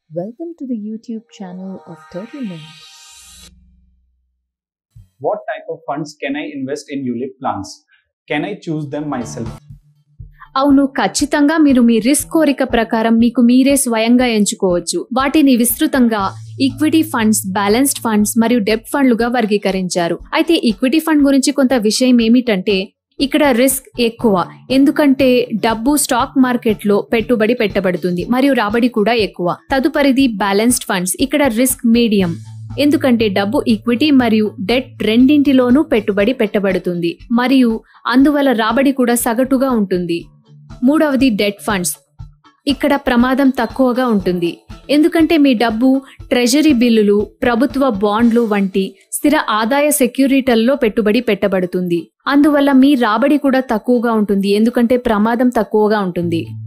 Welcome to the YouTube channel of Turtle Mint. What type of funds can I invest in ULIP plans? Can I choose them myself? అవును ఖచ్చితంగా మీరు మీ risk కోరిక ప్రకారం మీకు మీరే స్వయంగా ఎంచుకోవచ్చు వాటిని విస్తృతంగా ఈక్విటీ ఫండ్స్ బ్యాలెన్స్డ్ ఫండ్స్ మరియు డెబ్ ఫండ్లుగా వర్గీకరించారు అయితే ఈక్విటీ ఫండ్ గురించి కొంత విషయం ఏమిటంటే ఇక్కడ రిస్క్ ఎక్కువ ఎందుకంటే డబ్బు స్టాక్ మార్కెట్లో పెట్టుబడి పెట్టబడుతుంది మరియు రాబడి కూడా ఎక్కువ తదుపరిది బ్యాలెన్స్డ్ ఫండ్స్ ఇక్కడ రిస్క్ మీడియం ఎందుకంటే డబ్బు ఈక్విటీ మరియు డెట్ రెండింటిలోనూ పెట్టుబడి పెట్టబడుతుంది మరియు అందువల్ల రాబడి కూడా సగటుగా ఉంటుంది మూడవది డెట్ ఫండ్స్ ఇక్కడ ప్రమాదం తక్కువగా ఉంటుంది ఎందుకంటే మీ డబ్బు ట్రెజరీ బిల్లులు ప్రభుత్వ బాండ్లు వంటి స్థిర ఆదాయ సెక్యూరిటీల్లో పెట్టుబడి పెట్టబడుతుంది అందువల్ల మీ రాబడి కూడా తక్కువగా ఉంటుంది ఎందుకంటే ప్రమాదం తక్కువగా ఉంటుంది